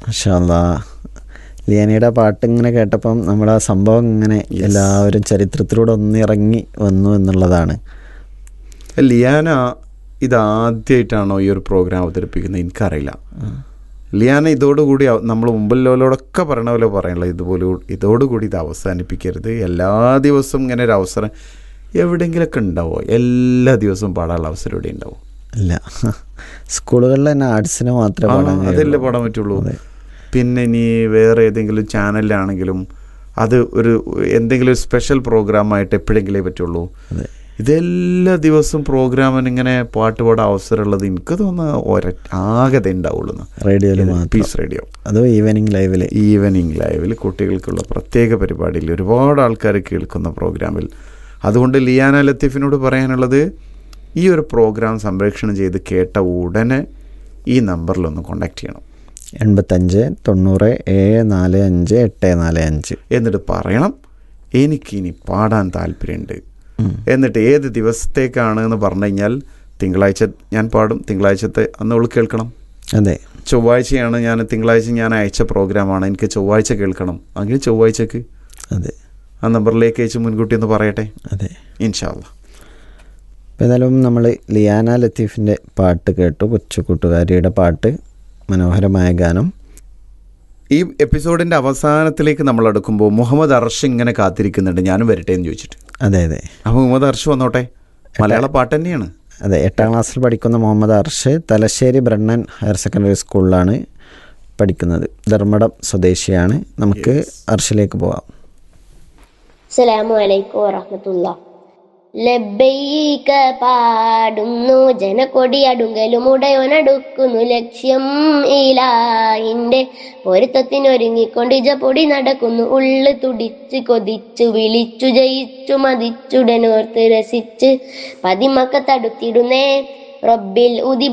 മാഷാല്ലാ ലിയാനയുടെ പാട്ട് ഇങ്ങനെ കേട്ടപ്പം നമ്മുടെ ആ സംഭവം ഇങ്ങനെ എല്ലാവരും ചരിത്രത്തിലൂടെ ഒന്നിറങ്ങി വന്നു എന്നുള്ളതാണ് ലിയാന ഇതാദ്യമായിട്ടാണോ ഈ ഒരു പ്രോഗ്രാം അവതരിപ്പിക്കുന്നത് എനിക്കറിയില്ല ലിയാന ഇതോടുകൂടി നമ്മൾ മുമ്പിലോടൊക്കെ പറയണ പോലെ പറയണല്ലോ ഇതുപോലെ ഇതോടുകൂടി ഇത് അവസാനിപ്പിക്കരുത് എല്ലാ ദിവസവും ഇങ്ങനെ ഒരു അവസരം എവിടെയെങ്കിലൊക്കെ ഉണ്ടാവോ എല്ലാ ദിവസവും പാടാനുള്ള അവസരം ഇവിടെ ഉണ്ടാവും ഇല്ല സ്കൂളുകളിൽ തന്നെ ആർട്സിന് മാത്രമേ ആ, പാടാൻ അതല്ലേ കഴിയുള്ളൂ. പാടാൻ പറ്റുള്ളൂ അതെ. പിന്നെ ഇനി വേറെ ഏതെങ്കിലും ചാനലിലാണെങ്കിലും അത് ഒരു എന്തെങ്കിലും ഒരു സ്പെഷ്യൽ പ്രോഗ്രാമായിട്ട് എപ്പോഴെങ്കിലേ പറ്റുള്ളൂ അതെ ഇതെല്ലാ ദിവസവും പ്രോഗ്രാമിന് ഇങ്ങനെ പാട്ട് പാടാൻ അവസരമുള്ളത് എനിക്ക് തോന്നുന്ന ഒര ആകെ ഉണ്ടാവുള്ളൂ റേഡിയോയിൽ മാത്രം പീസ് റേഡിയോ അതും ഈവനിങ് ലൈവിൽ ഈവനിങ് ലൈവിൽ കുട്ടികൾക്കുള്ള പ്രത്യേക പരിപാടിയിൽ ഒരുപാട് ആൾക്കാർ കേൾക്കുന്ന പ്രോഗ്രാമിൽ അതുകൊണ്ട് ലിയാന ലത്തീഫിനോട് പറയാനുള്ളത് ഈ ഒരു പ്രോഗ്രാം സംപ്രേഷണം ചെയ്ത് കേട്ട ഉടനെ ഈ നമ്പറിലൊന്ന് കോണ്ടാക്ട് ചെയ്യണം എൺപത്തഞ്ച് തൊണ്ണൂറ് ഏഴ് നാല് അഞ്ച് എട്ട് നാല് അഞ്ച് എന്നിട്ട് പറയണം എനിക്കിനി പാടാൻ താല്പര്യമുണ്ട് എന്നിട്ട് ഏത് ദിവസത്തേക്കാണ് എന്ന് പറഞ്ഞു കഴിഞ്ഞാൽ തിങ്കളാഴ്ച ഞാൻ പാടും തിങ്കളാഴ്ചത്തെ അന്ന് അവൾ കേൾക്കണം അതെ ചൊവ്വാഴ്ചയാണ് ഞാൻ തിങ്കളാഴ്ച ഞാൻ അയച്ച പ്രോഗ്രാമാണ് എനിക്ക് ചൊവ്വാഴ്ച കേൾക്കണം അങ്ങനെ ചൊവ്വാഴ്ചക്ക് അതെ ആ നമ്പറിലേക്ക് അയച്ച് മുൻകൂട്ടി ഒന്ന് പറയട്ടെ അതെ ഇൻഷാല്ല അപ്പോൾ ഏതായാലും നമ്മൾ ലിയാന ലത്തീഫിൻ്റെ പാട്ട് കേട്ടു കൊച്ചു കൂട്ടുകാരിയുടെ പാട്ട് മനോഹരമായ ഗാനം ഈ എപ്പിസോഡിന്റെ അവസാനത്തിലേക്ക് നമ്മൾ അടുക്കുമ്പോൾ മുഹമ്മദ് അർഷ് ഇങ്ങനെ കാത്തിരിക്കുന്നുണ്ട് ഞാനും വരട്ടെ എന്ന് ചോദിച്ചിട്ട് അതെ അതെ അപ്പോൾ മുഹമ്മദ് അർഷ് വന്നോട്ടെ മലയാള പാട്ട് തന്നെയാണ് അതെ എട്ടാം ക്ലാസ്സിൽ പഠിക്കുന്ന Muhammad Arsh Thalassery Brennen higher secondary സ്കൂളിലാണ് പഠിക്കുന്നത് ധർമ്മടം സ്വദേശിയാണ് നമുക്ക് അർഷിലേക്ക് പോവാം അസ്സലാമു അലൈക്കും വറഹമത്തുള്ള ലബ്ബൈക പാടുന്നു ജനക്കൊടി അടുങ്കലും ഉടയോനടുക്കുന്നു ലക്ഷ്യം ഇലാഹിന്റെ പൊരുത്തത്തിനൊരുങ്ങിക്കൊണ്ട് ഇജപ്പൊടി നടക്കുന്നു ഉള്ളു തുടിച്ച് കൊതിച്ചു വിളിച്ചു ജയിച്ചു മതിച്ചുടനോർത്ത് രസിച്ച് പതിമക്ക തടുത്തിടുന്നേ റബ്ബിൽ ഉതി